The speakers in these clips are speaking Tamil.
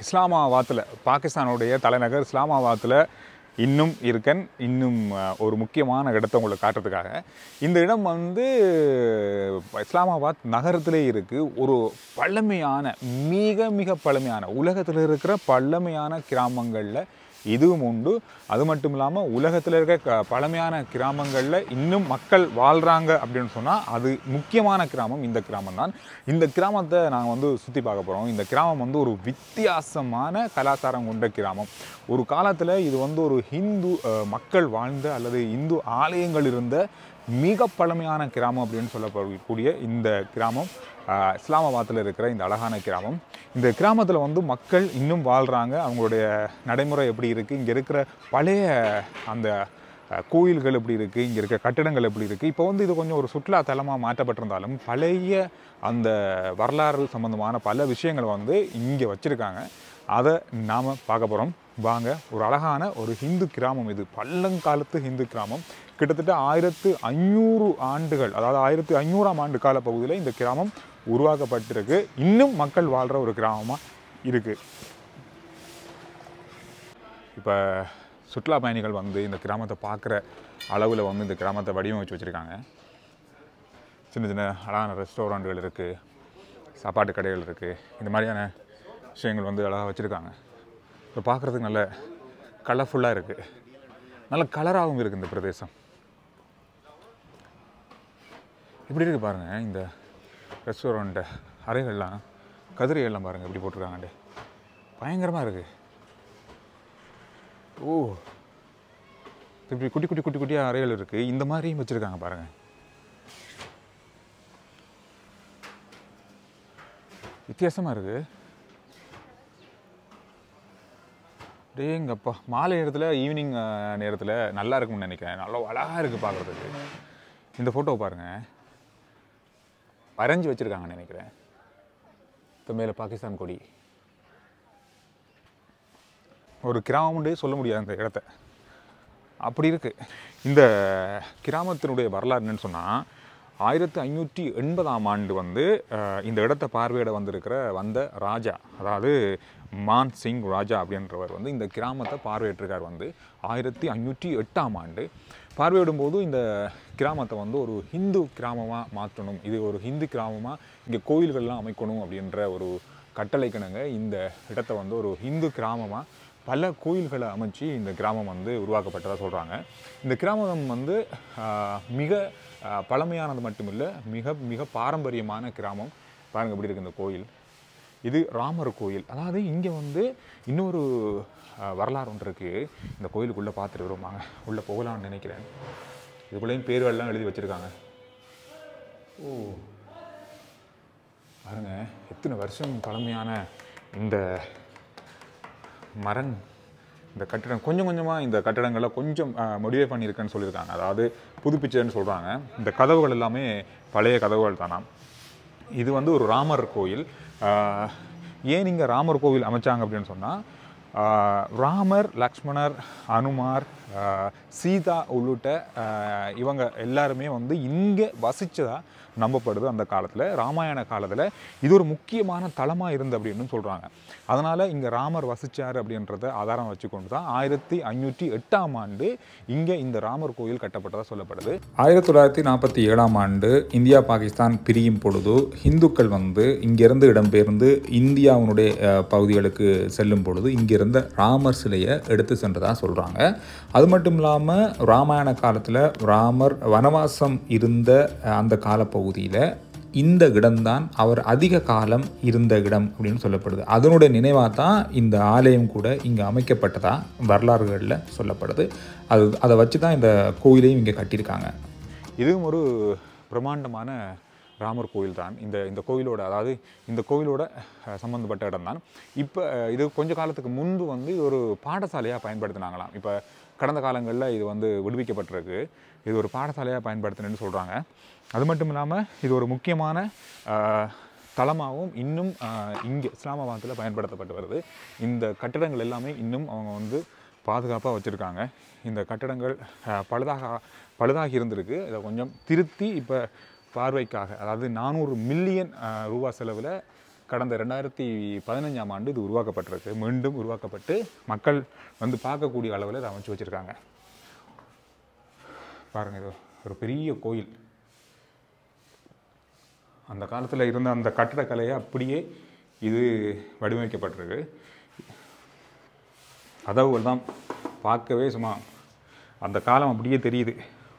இஸ்லாமாபாத்தில் பாகிஸ்தானுடைய தலைநகர் இஸ்லாமாபாத்தில் இன்னும் இருக்கன் இன்னும் அஹ், ஒரு முக்கியமான இடத்தை உங்களுக்கு காட்டுறதுக்காக இந்த இடம் வந்து இஸ்லாமாபாத் நகரத்திலே இருக்குது ஒரு பழமையான மிக மிக பழமையான உலகத்தில் இருக்கிற பழமையான கிராமங்களில் இதுவும் உண்டு அது மட்டும் இல்லாமல் உலகத்தில் இருக்க க பழமையான கிராமங்களில் இன்னும் மக்கள் வாழ்கிறாங்க அப்படின்னு சொன்னால் அது முக்கியமான கிராமம் இந்த கிராமம் தான் இந்த கிராமத்தை நாங்கள் வந்து சுற்றி பார்க்க போகிறோம் இந்த கிராமம் வந்து ஒரு வித்தியாசமான கலாச்சாரம் கொண்ட கிராமம் ஒரு காலத்தில் இது வந்து ஒரு ஹிந்து அஹ், மக்கள் வாழ்ந்த அல்லது இந்து ஆலயங்கள் இருந்த மிக பழமையான கிராமம் அப்படின்னு சொல்லப்படக்கூடிய இந்த கிராமம் ஆஹ், இஸ்லாமாபாத்தில் இருக்கிற இந்த அழகான கிராமம் இந்த கிராமத்தில் வந்து மக்கள் இன்னும் வாழ்கிறாங்க அவங்களுடைய நடைமுறை எப்படி இருக்குது இங்கே இருக்கிற பழைய அந்த அஹ், கோயில்கள் எப்படி இருக்குது இங்கே இருக்க கட்டிடங்கள் எப்படி இருக்குது இப்போ வந்து இது கொஞ்சம் ஒரு சுற்றுலா தலமாக மாற்றப்பட்டிருந்தாலும் பழைய அந்த வரலாறு சம்பந்தமான பல விஷயங்களை வந்து இங்கே வச்சுருக்காங்க அதை நாம் பார்க்க போகிறோம் வாங்க ஒரு அழகான ஒரு ஹிந்து கிராமம் இது பள்ளங்காலத்து ஹிந்து கிராமம் கிட்டத்தட்ட ஆயிரத்து ஐநூறு ஆண்டுகள் அதாவது ஆயிரத்து ஐநூறாம் ஆண்டு கால பகுதியில் இந்த கிராமம் உருவாக்கப்பட்டிருக்கு இன்னும் மக்கள் வாழ்கிற ஒரு கிராமமாக இருக்குது இப்போ சுற்றுலா பயணிகள் வந்து இந்த கிராமத்தை பார்க்குற அளவில் வந்து இந்த கிராமத்தை வடிவமைச்சு வச்சுருக்காங்க சின்ன சின்ன அழகான ரெஸ்டாரண்ட்டுகள் இருக்குது சாப்பாட்டு கடைகள் இருக்குது இந்த மாதிரியான விஷயங்கள் வந்து அழகாக வச்சுருக்காங்க இப்போ பார்க்குறதுக்கு நல்ல கலர்ஃபுல்லாக இருக்குது நல்ல கலராகவும் இருக்குது இந்த பிரதேசம் இப்படி இருக்குது பாருங்கள் இந்த ரெஸ்டாரண்ட்டு அறைகள்லாம் கதிரைகள்லாம் பாருங்கள் எப்படி போட்டிருக்காங்கண்டு பயங்கரமாக இருக்குது ஓ இப்படி குட்டி குட்டி குட்டி குட்டியாக அறைகள் இருக்குது இந்த மாதிரியும் வச்சுருக்காங்க பாருங்கள் வித்தியாசமாக இருக்குது டேங்கப்பா மாலை நேரத்தில் ஈவினிங் நேரத்தில் நல்லா இருக்கும்னு நினைக்கிறேன் நல்லா அழகாக இருக்குது பார்க்குறதுக்கு இந்த ஃபோட்டோவை பாருங்கள் வரைஞ்சி வச்சுருக்காங்கன்னு நினைக்கிறேன் இப்போ மேலே பாகிஸ்தான் கொடி ஒரு கிராமம்ன்றே சொல்ல முடியாது அந்த இடத்த அப்படி இருக்குது இந்த கிராமத்தினுடைய வரலாறு என்னன்னு சொன்னால் ஆயிரத்தி ஐநூற்றி எண்பதாம் ஆண்டு வந்து அஹ், இந்த இடத்தை பார்வையிட வந்திருக்கிற வந்த ராஜா அதாவது மான் சிங் ராஜா அப்படின்றவர் வந்து இந்த கிராமத்தை பார்வையிட்டிருக்கார் வந்து ஆயிரத்தி ஐநூற்றி எட்டாம் ஆண்டு பார்வையிடும் போது இந்த கிராமத்தை வந்து ஒரு ஹிந்து கிராமமாக மாற்றணும் இது ஒரு ஹிந்து கிராமமாக இங்கே கோயில்கள்லாம் அமைக்கணும் அப்படின்ற ஒரு கட்டளைக்கிணங்க இந்த இடத்த வந்து ஒரு ஹிந்து கிராமமாக பல கோயில்களை அமைச்சு இந்த கிராமம் வந்து உருவாக்கப்பட்டதாக சொல்கிறாங்க இந்த கிராமம் வந்து ஆஹ், மிக ஆஹ், பழமையானது மட்டுமில்லை மிக மிக பாரம்பரியமான கிராமம் பாருங்க எப்படி இருக்கு இந்த கோயில் இது ராமர் கோயில் அதாவது இங்கே வந்து இன்னொரு ஆஹ், வரலாறு ஒன்று இருக்குது இந்த கோயிலுக்குள்ளே பார்த்துட்டு வருவாங்க உள்ளே போகலாம்னு நினைக்கிறேன் இதுக்குள்ளேயும் பேர்கள்லாம் எழுதி வச்சுருக்காங்க ஓ பாருங்க எத்தனை வருஷம் பழமையான இந்த மரம் இந்த கட்டிடம் கொஞ்சம் கொஞ்சமாக இந்த கட்டிடங்களை கொஞ்சம் மொடிஃபை பண்ணியிருக்கேன்னு சொல்லியிருக்காங்க அதாவது புதுப்பிச்சதுன்னு சொல்கிறாங்க இந்த கதவுகள் எல்லாமே பழைய கதவுகள் தானாம் இது வந்து ஒரு ராமர் கோயில் ஆஹ், ஏன் இங்கே ராமர் கோவில் அமைச்சாங்க அப்படின்னு சொன்னால் ராமர் லக்ஷ்மணர் அனுமார் ஆஹ், சீதா உள்ளிட்ட ஆஹ், இவங்க எல்லாருமே வந்து இங்கே வசிச்சதா நம்பப்படுது அந்த காலத்தில் ராமாயண காலத்தில் இது ஒரு முக்கியமான தலமாக இருந்து அப்படின்னு சொல்கிறாங்க அதனால் இங்கே ராமர் வசிச்சார் அப்படின்றத ஆதாரம் வச்சுக்கொண்டு தான் ஆயிரத்தி ஐநூற்றி எட்டாம் ஆண்டு இங்கே இந்த ராமர் கோயில் கட்டப்பட்டதாக சொல்லப்படுது ஆயிரத்தி தொள்ளாயிரத்தி நாற்பத்தி ஏழாம் ஆண்டு இந்தியா பாகிஸ்தான் பிரியும் பொழுது இந்துக்கள் வந்து இங்கிருந்து இடம்பெயர்ந்து இந்தியாவினுடைய அஹ், பகுதிகளுக்கு செல்லும் பொழுது இங்கிருந்த ராமர் சிலையை எடுத்து சென்றதாக சொல்கிறாங்க அது மட்டும் இல்லாமல் ராமாயண காலத்தில் ராமர் வனவாசம் இருந்த அஹ், அந்த காலப்பகுதியில் இந்த இடம்தான் அவர் அதிக காலம் இருந்த இடம் அப்படின்னு சொல்லப்படுது அதனுடைய நினைவாக தான் இந்த ஆலயம் கூட இங்கே அமைக்கப்பட்டதா வரலாறுகளில் சொல்லப்படுது அது அதை வச்சு தான் இந்த கோயிலையும் இங்கே கட்டியிருக்காங்க இதுவும் ஒரு பிரம்மாண்டமான ராமர் கோயில் தான் இந்த இந்த கோயிலோட அதாவது இந்த கோயிலோட அஹ், சம்பந்தப்பட்ட இடம் தான் இப்போ இது கொஞ்ச காலத்துக்கு முன்பு வந்து இது ஒரு பாடசாலையாக பயன்படுத்தினாங்களாம் இப்போ கடந்த காலங்களில் இது வந்து விடுவிக்கப்பட்டிருக்கு இது ஒரு பாடசாலையாக பயன்படுத்தினேன்னு சொல்கிறாங்க அது மட்டும் இல்லாமல் இது ஒரு முக்கியமான அஹ், தலமாகவும் இன்னும் அஹ், இங்கே இஸ்லாமாபாத்தில் பயன்படுத்தப்பட்டு வருது இந்த கட்டிடங்கள் எல்லாமே இன்னும் அவங்க வந்து பாதுகாப்பாக வச்சுருக்காங்க இந்த கட்டடங்கள் அஹ், பழுதாக பழுதாகி இருந்திருக்கு இதை கொஞ்சம் திருத்தி இப்போ பார்வைக்காக அதாவது நானூறு மில்லியன் ரூபா செலவில் கடந்த ரெண்டாயிரத்தி பதினஞ்சாம் ஆண்டு இது உருவாக்கப்பட்டிருக்கு மீண்டும் உருவாக்கப்பட்டு மக்கள் வந்து பார்க்கக்கூடிய அளவில் இதை அமைச்சு வச்சுருக்காங்க பாருங்கள் இது ஒரு பெரிய கோயில் அந்த காலத்தில் இருந்த அந்த கட்டடக்கலையை அப்படியே இது வடிவமைக்கப்பட்டிருக்கு கதவுகள் தான் பார்க்கவே சும்மா அந்த காலம் அப்படியே தெரியுது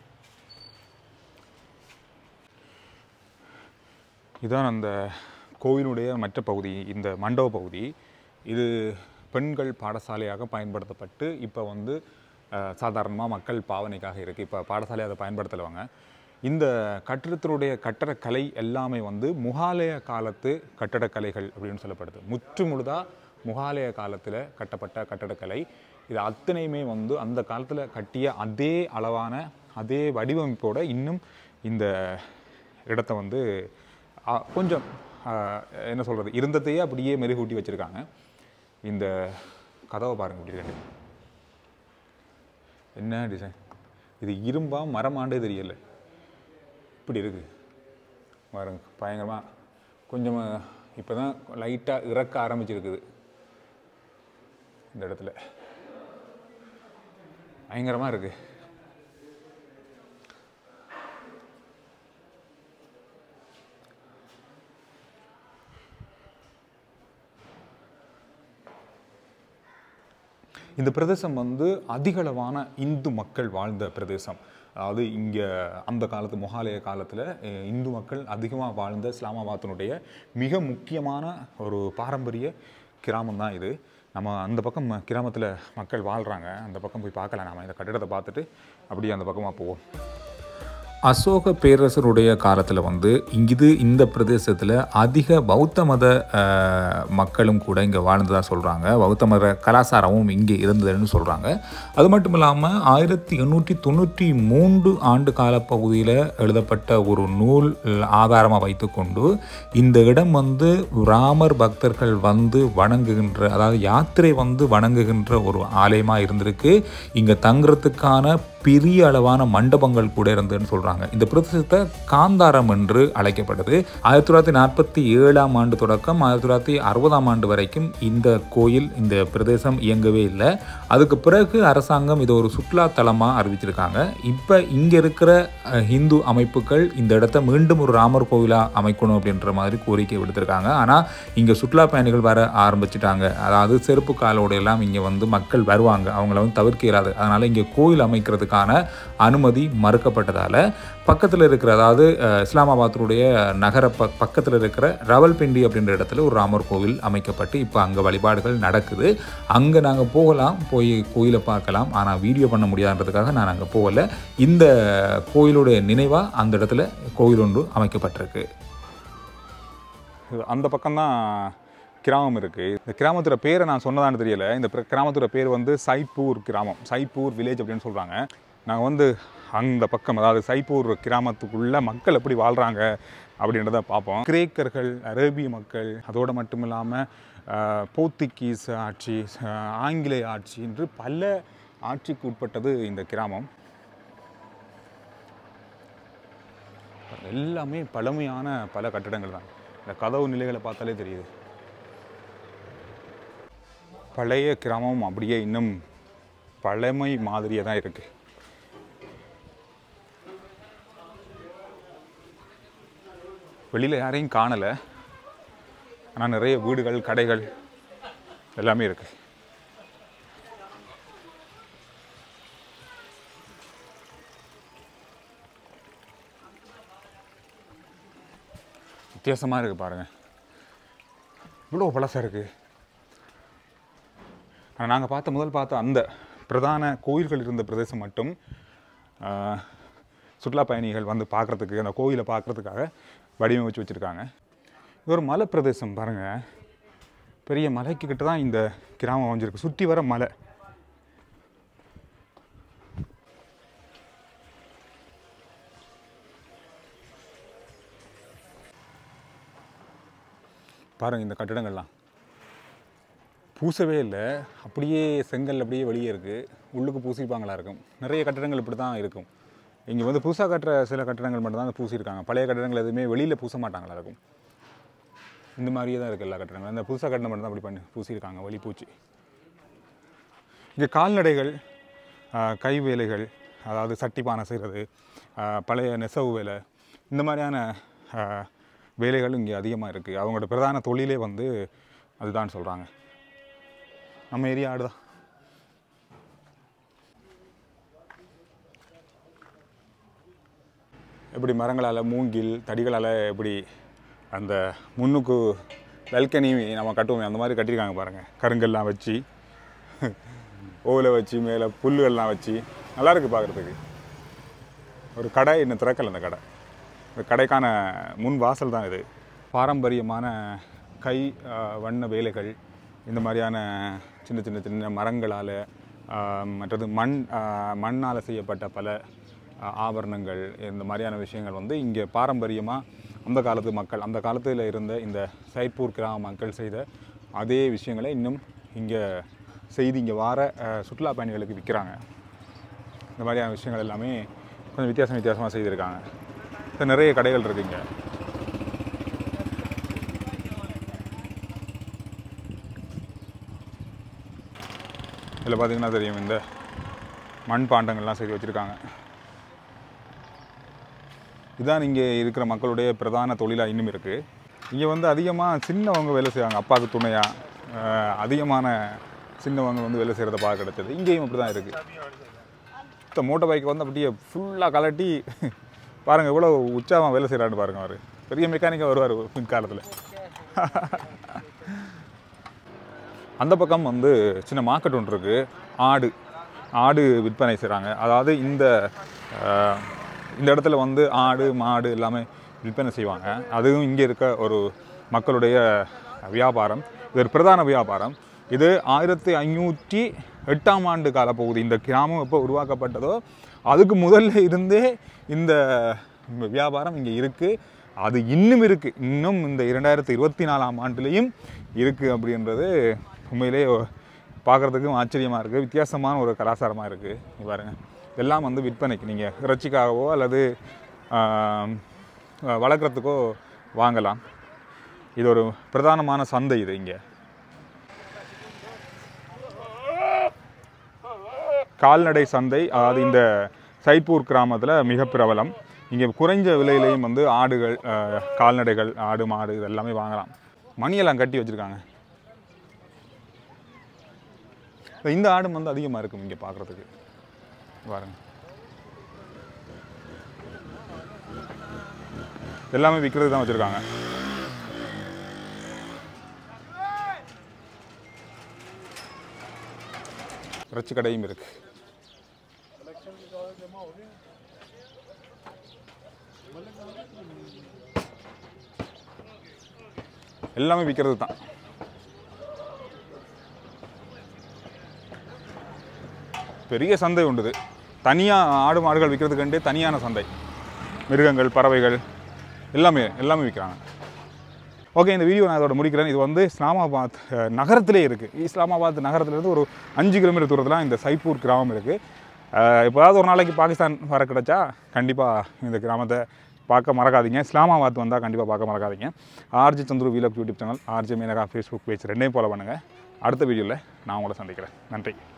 இதான் அந்த கோவிலுடைய மற்ற பகுதி இந்த மண்டப பகுதி இது பெண்கள் பாடசாலையாக பயன்படுத்தப்பட்டு இப்போ வந்து சாதாரணமாக மக்கள் பாவனைக்காக இருக்குது இப்போ பாடசாலை அதை பயன்படுத்தலவங்க இந்த கட்டிடத்தினுடைய கட்டடக்கலை எல்லாமே வந்து முகாலய காலத்து கட்டடக்கலைகள் அப்படின்னு சொல்லப்படுது முற்று முழுதாக முகாலய காலத்தில் கட்டப்பட்ட கட்டடக்கலை இது அத்தனையுமே வந்து அந்த காலத்தில் கட்டிய அதே அளவான அதே வடிவமைப்போட இன்னும் இந்த இடத்த வந்து ஆ, கொஞ்சம் ஆ, என்ன சொல்கிறது இருந்ததையே அப்படியே மெருகூட்டி வச்சுருக்காங்க இந்த கதவை பாருங்க இப்படி இருக்கு என்ன டிசைன் இது இரும்பா மரமாண்டே தெரியல இப்படி இருக்கு பாருங்க பயங்கரமாக கொஞ்சம் இப்போ தான் லைட்டாக இறக்க ஆரம்பிச்சிருக்குது இந்த இடத்துல பயங்கரமாக இருக்குது இந்த பிரதேசம் வந்து அதிகளவான இந்து மக்கள் வாழ்ந்த பிரதேசம் அதாவது இங்கே அந்த காலத்து முகாலய காலத்தில் இந்து மக்கள் அதிகமாக வாழ்ந்த இஸ்லாமாபாத்தினுடைய மிக முக்கியமான ஒரு பாரம்பரிய கிராமம் தான் இது நம்ம அந்த பக்கம் கிராமத்தில் மக்கள் வாழ்கிறாங்க அந்த பக்கம் போய் பார்க்கலாம் நாம இந்த கட்டிடத்தை பார்த்துட்டு அப்படியே அந்த பக்கமாக போவோம் அசோக பேரரசருடைய காலத்தில் வந்து இங்கிது இந்த பிரதேசத்தில் அதிக பௌத்த மத அஹ், மக்களும் கூட இங்கே வாழ்ந்ததாக சொல்கிறாங்க பௌத்த மத கலாச்சாரமும் இங்கே இருந்ததுன்னு சொல்கிறாங்க அது மட்டும் இல்லாமல் ஆயிரத்தி எண்ணூற்றி தொண்ணூற்றி மூன்று ஆண்டு கால பகுதியில் எழுதப்பட்ட ஒரு நூல் ஆதாரமாக வைத்துக்கொண்டு இந்த இடம் வந்து ராமர் பக்தர்கள் வந்து வணங்குகின்ற அதாவது யாத்திரை வந்து வணங்குகின்ற ஒரு ஆலயமாக இருந்திருக்கு இங்கே தங்குறதுக்கான பெரிய அளவான மண்டபங்கள் கூட இருந்ததுன்னு சொல்கிறாங்க இந்த பிரதேசத்தை காந்தாரம் என்று அழைக்கப்பட்டது ஆயிரத்தி தொள்ளாயிரத்தி நாற்பத்தி ஏழாம் ஆண்டு தொடக்கம் ஆயிரத்தி தொள்ளாயிரத்தி அறுபதாம் ஆண்டு வரைக்கும் இந்த கோயில் இந்த பிரதேசம் இயங்கவே இல்லை அதுக்கு பிறகு அரசாங்கம் இதை ஒரு சுற்றுலா தலமாக அறிவிச்சிருக்காங்க இப்போ இங்கே இருக்கிற அஹ், இந்து அமைப்புகள் இந்த இடத்த மீண்டும் ஒரு ராமர் கோவிலாக அமைக்கணும் அப்படின்ற மாதிரி கோரிக்கை விடுத்திருக்காங்க ஆனால் இங்கே சுற்றுலா பயணிகள் வர ஆரம்பிச்சிட்டாங்க அதாவது செருப்பு காலோட எல்லாம் இங்கே வந்து மக்கள் வருவாங்க அவங்கள வந்து தவிர்க்க இயலாது அதனால் இங்கே கோயில் அமைக்கிறதுக்கான அனுமதி மறுக்கப்பட்டதால் பக்கத்தில் இருக்கிற அதாவது அஹ், இஸ்லாமாபாத்தினுடைய நகர ப பக்கத்தில் இருக்கிற ரவல்பிண்டி அப்படின்ற இடத்துல ஒரு ராமர் கோவில் அமைக்கப்பட்டு இப்போ அங்கே வழிபாடுகள் நடக்குது அங்கே நாங்கள் போகலாம் போய் கோயிலை பார்க்கலாம் ஆனால் வீடியோ பண்ண முடியாதுன்றதுக்காக நான் அங்கே போகலை இந்த கோயிலுடைய நினைவாக அந்த இடத்துல கோயில் ஒன்று அமைக்கப்பட்டிருக்கு இது அந்த பக்கம்தான் கிராமம் இருக்குது இந்த கிராமத்தோட பேரை நான் சொன்னதான்னு தெரியல இந்த பிர- கிராமத்தோட பேர் வந்து சைப்பூர் கிராமம் சைப்பூர் வில்லேஜ் அப்படின்னு சொல்கிறாங்க நாங்கள் வந்து அந்த பக்கம் அதாவது சைப்பூர் கிராமத்துக்குள்ள மக்கள் எப்படி வாழ்கிறாங்க அப்படின்றத பார்ப்போம் கிரேக்கர்கள் அரேபிய மக்கள் அதோடு மட்டும் இல்லாமல் போர்த்துகீஸ் ஆட்சி அஹ், ஆங்கிலேய ஆட்சி என்று பல ஆட்சிக்கு உட்பட்டது இந்த கிராமம் எல்லாமே பழமையான பல கட்டிடங்கள் தான் இந்த கதவு நிலைகளை பார்த்தாலே தெரியுது பழைய கிராமம் அப்படியே இன்னும் பழமை மாதிரியே தான் இருக்கு வெளியில் யாரையும் காணலை ஆனால் நிறைய வீடுகள் கடைகள் எல்லாமே இருக்கு வித்தியாசமாக இருக்குது பாருங்கள் இவ்வளோ பழசாக இருக்குது ஆனால் நாங்கள் பார்த்த முதல் பார்த்த அந்த பிரதான கோயில்கள் இருந்த பிரதேசம் மட்டும் ஆஹ், சுற்றுலா பயணிகள் வந்து பார்க்குறதுக்கு அந்த கோயிலை பார்க்குறதுக்காக வடிவமைச்சு வச்சுருக்காங்க இது ஒரு மலை பிரதேசம் பாருங்கள் பெரிய மலைக்கு கிட்ட தான் இந்த கிராமம் அமைஞ்சிருக்கு சுற்றி வர மலை பாருங்கள் இந்த கட்டிடங்கள்லாம் பூசவே இல்லை அப்படியே செங்கல் அப்படியே வெளியே இருக்குது உள்ளுக்கு பூசிப்பாங்களா இருக்கும் நிறைய கட்டிடங்கள் இப்படி தான் இருக்கும் இங்கே வந்து புதுசாக கட்டுற சில கட்டிடங்கள் மட்டும் தான் பூசியிருக்காங்க பழைய கட்டிடங்கள் எதுவுமே வெளியில் பூச மாட்டாங்களா இருக்கும் இந்த மாதிரியே தான் இருக்குது எல்லா கட்டடங்களும் இந்த புதுசாக கட்டின மட்டும் தான் அப்படி பண்ணி பூசியிருக்காங்க வழி பூச்சி இங்கே கால்நடைகள் ஆஹ், கை வேலைகள் அதாவது சட்டி பானை செய்கிறது ஆஹ், பழைய நெசவு வேலை இந்த மாதிரியான ஆஹ், வேலைகள் இங்கே அதிகமாக இருக்குது அவங்களோட பிரதான தொழிலே வந்து அதுதான் சொல்கிறாங்க நம்ம ஏரியா ஆடுதான் எப்படி மரங்களால் மூங்கில் தடிகளால் எப்படி அந்த முன்னுக்கு வெல்கனி நம்ம கட்டுவோமே அந்த மாதிரி கட்டியிருக்காங்க பாருங்கள் கருங்கல்லாம் வச்சு ஓலை வச்சு மேலே புல்லுகள்லாம் வச்சு நல்லா இருக்கு பார்க்குறதுக்கு ஒரு கடை இன்னும் திறக்கல அந்த கடை இந்த கடைக்கான முன் வாசல் தான் இது பாரம்பரியமான கை ஆஹ், வண்ண வேலைகள் இந்த மாதிரியான சின்ன சின்ன சின்ன மரங்களால் மற்றது மண் மண்ணால் செய்யப்பட்ட பல ஆஹ், ஆபரணங்கள் இந்த மாதிரியான விஷயங்கள் வந்து இங்கே பாரம்பரியமாக அந்த காலத்து மக்கள் அந்த காலத்தில் இருந்த இந்த சைட்பூர் கிராம மக்கள் செய்த அதே விஷயங்களை இன்னும் இங்கே செய்து இங்கே வார ஆஹ், சுற்றுலா பயணிகளுக்கு விற்கிறாங்க இந்த மாதிரியான விஷயங்கள் எல்லாமே கொஞ்சம் வித்தியாசம் வித்தியாசமாக செய்திருக்காங்க இப்ப நிறைய கடைகள் இருக்கு இங்கே இதில் பார்த்தீங்கன்னா தெரியும் இந்த மண் பாண்டங்கள்லாம் செய்து வச்சுருக்காங்க இதுதான் இங்கே இருக்கிற மக்களுடைய பிரதான தொழிலாக இன்னும் இருக்குது இங்கே வந்து அதிகமாக சின்னவங்க வேலை செய்வாங்க அப்பாவுக்கு துணையாக அதிகமான சின்னவங்க வந்து வேலை செய்கிறத பார்க்க கிடைச்சது இங்கேயும் அப்படி தான் இருக்குது இந்த மோட்டர் பைக்கை வந்து அப்படியே ஃபுல்லாக கலட்டி பாருங்கள் எவ்வளோ உற்சாகமாக வேலை செய்கிறான்னு பாருங்கள் அவர் பெரிய மெக்கானிக்காக வருவார் பின்காலத்தில் அந்த பக்கம் வந்து சின்ன மார்க்கெட் ஒன்று இருக்குது ஆடு ஆடு விற்பனை செய்கிறாங்க அதாவது இந்த அஹ், இந்த இடத்துல வந்து ஆடு மாடு எல்லாமே விற்பனை செய்வாங்க அதுவும் இங்கே இருக்க ஒரு மக்களுடைய வியாபாரம் இது ஒரு பிரதான வியாபாரம் இது ஆயிரத்தி ஐநூற்றி எட்டாம் ஆண்டு கால பகுதி இந்த கிராமம் எப்போ உருவாக்கப்பட்டதோ அதுக்கு முதல்ல இருந்தே இந்த வியாபாரம் இங்கே இருக்குது அது இன்னும் இருக்குது இன்னும் இந்த இரண்டாயிரத்தி இருபத்தி நாலாம் ஆண்டுலேயும் இருக்குது அப்படின்றது உண்மையிலே பார்க்குறதுக்கும் ஆச்சரியமாக இருக்குது வித்தியாசமான ஒரு கலாச்சாரமாக இருக்குது இங்க பாருங்க இதெல்லாம் வந்து விற்பனைக்கு நீங்கள் இறைச்சிக்காகவோ அல்லது ஆம், வளர்க்குறதுக்கோ வாங்கலாம் இது ஒரு பிரதானமான சந்தை இது இங்கே கால்நடை சந்தை அதாவது இந்த சைப்பூர் கிராமத்தில் மிக பிரபலம் இங்கே குறைஞ்ச விலையிலையும் வந்து ஆடுகள் அஹ், கால்நடைகள் ஆடு மாடு இது எல்லாமே வாங்கலாம் மணியெல்லாம் கட்டி வச்சுருக்காங்க இந்த ஆடும் வந்து அதிகமாக இருக்கும் இங்கே பார்க்குறதுக்கு பாருங்க எல்லாமே விற்கிறது தான் வச்சுருக்காங்க இறைச்சி கடையும் இருக்கு எல்லாமே விற்கிறது தான் பெரிய சந்தை உண்டுது தனியாக ஆடு மாடுகள் விற்கிறதுக்கண்டே தனியான சந்தை மிருகங்கள் பறவைகள் எல்லாமே எல்லாமே விற்கிறாங்க ஓகே இந்த வீடியோ நான் இதோட முடிக்கிறேன் இது வந்து இஸ்லாமாபாத் அஹ், நகரத்திலே இருக்குது இஸ்லாமாபாத் நகரத்துலேருந்து ஒரு அஞ்சு கிலோமீட்டர் தூரத்தில் இந்த சைப்பூர் கிராமம் இருக்குது எப்போதாவது ஒரு நாளைக்கு பாகிஸ்தான் வர கிடச்சா கண்டிப்பாக இந்த கிராமத்தை பார்க்க மறக்காதீங்க இஸ்லாமாபாத் வந்தால் கண்டிப்பாக பார்க்க மறக்காதீங்க R G Chandru vlog YouTube channel R G Menaka Facebook page ரெண்டையும் ஃபாலோ பண்ணுங்கள் அடுத்த வீடியோவில் நான் உங்களை சந்திக்கிறேன் நன்றி